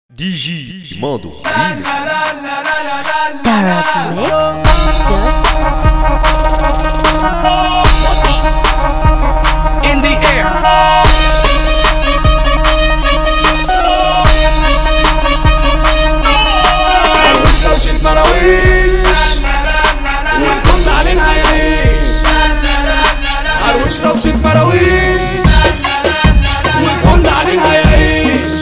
دي جي ماضو ريميكس Arab Mixed in the air. مرويش لو شلت مراويش والكل علينا هيعيش مرويش لو شلت مراويش والكل علينا هيعيش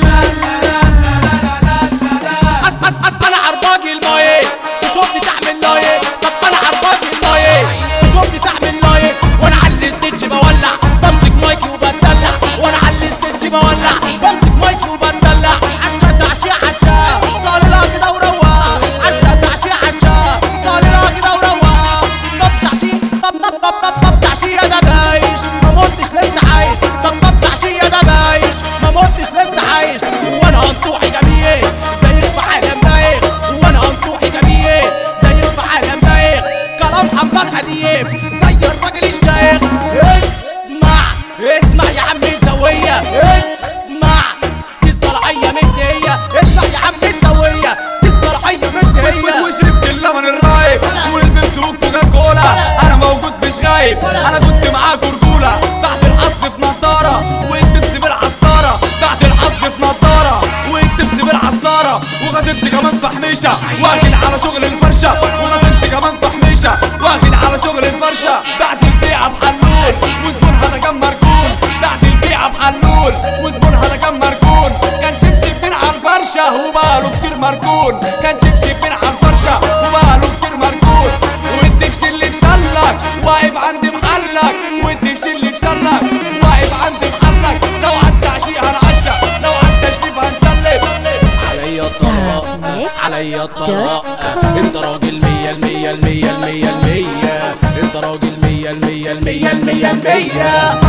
انا عرباجي المايه تشوفني تعمل لايك طب انا عرباجي المايه تشوفني تعمل لايك وانا على الستيج بولع بمسك مايكي وبدلع وانا على الستيج بولع بمسك مايكي وبدلع عشا تعشي عشا صار لها كده وروق عشا تعشي عشا صار لها كده وروق طب تعشي طب طب طب طب طب تعشي يا دبايش ما متش لسه عايش طب طب تعشي يا دبايش ما متش لسه عايش وانا هنطوحي جميل داير في عالم بايخ وانا هنطوحي جميل داير في عالم بايخ كلام حمضان حديب زي الراجل الشيخ اسمع اسمع يا عم الزاوية اسمع دي الصلاحية منتي هي اسمع يا عم الزاوية دي الصلاحية منتي هي وشربت اللبن الرايب والبيبسي وكوكا كولا انا موجود مش غايب انا كنت معاك رجوله تحت الحظ في نضاره والبيبسي بالعصاره تحت الحظ في نضاره والبيبسي بالعصاره وغزلت كمان في حميشه واخد على شغل الفرشه وغزلت كمان في حميشه واخد على شغل الفرشه بعد البيعه بحلول وزبونها انا كان مركون بعد البيعه بحلول وزبونها انا كان مركون كان شبشب من على الفرشه وبقاله كتير مركون كان شبشب من على الفرشه وبقاله كتير مركون والدبش اللي في شلك واقف عند محلك والدبش اللي في شلك واقف عند محلك لو عدى عشيق هنعشى لو عدى شريف هنسلم عليا الطلاق Mix عليا الطلاق dot com. انت راجل مية المية المية المية المية انت راجل مية المية المية المية المية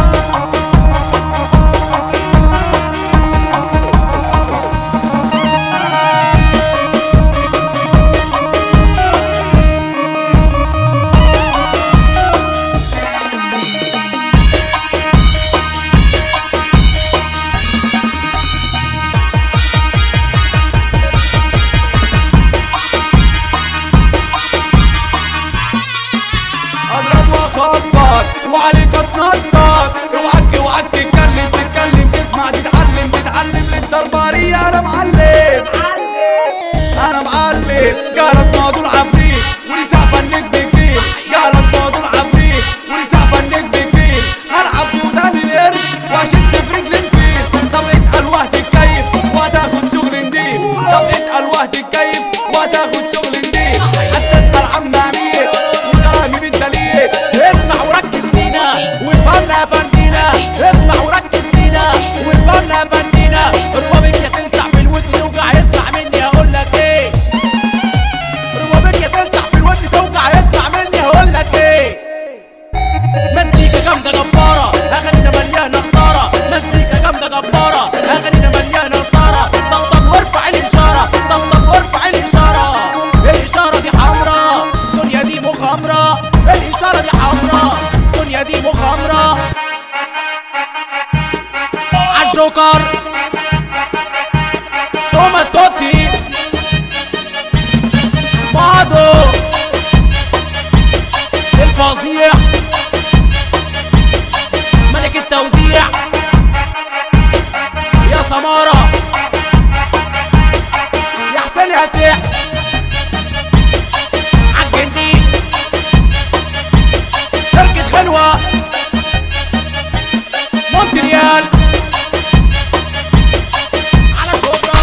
اضرب واخبط وعليك اتنطط اوعك اوعك تتكلم تتكلم تسمع تتعلم تتعلم للدربارية انا معلم انا معلم قالت ناضوا العفريت ونساء فنك بكتير قالت ناضوا العفريت ونساء فنك بكتير هلعب وداني القرد واشد في رجل الفيل طب اتقل وقت الكيف وهتاخد شغل نضيف طب اتقل وقت الكيف وهتاخد شغل نضيف حتى اسال عم امير وكلامي بالدليل اسمع وركز فينا وافهمنا يا فندينا اسمع وركز فينا وافهمنا يا فندينا ربابك يا تلسع في الود توجع اسمع مني هقول لك ايه ربابك يا تلسع في الود توجع اسمع مني هقول لك ايه مزيكا جامدة جبارة أغانينا مليانة خسارة مزيكا جامدة جبارة أغانينا مليانة خسارة طبطب وارفع الإشارة طبطب وارفع الإشارة الإشارة دي حمرا الدنيا دي مغامرة الإشارة دي حمرا الدنيا دي مغامرة عالجوكر توماس توتي بعضه الفظيع ملك التوزيع يا سمارة يا حسين يا سيح عالجندي شركة غنوة مونتريال على شبرا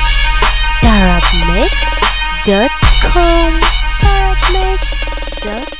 Arab Mixed dot com Arab Mixed dot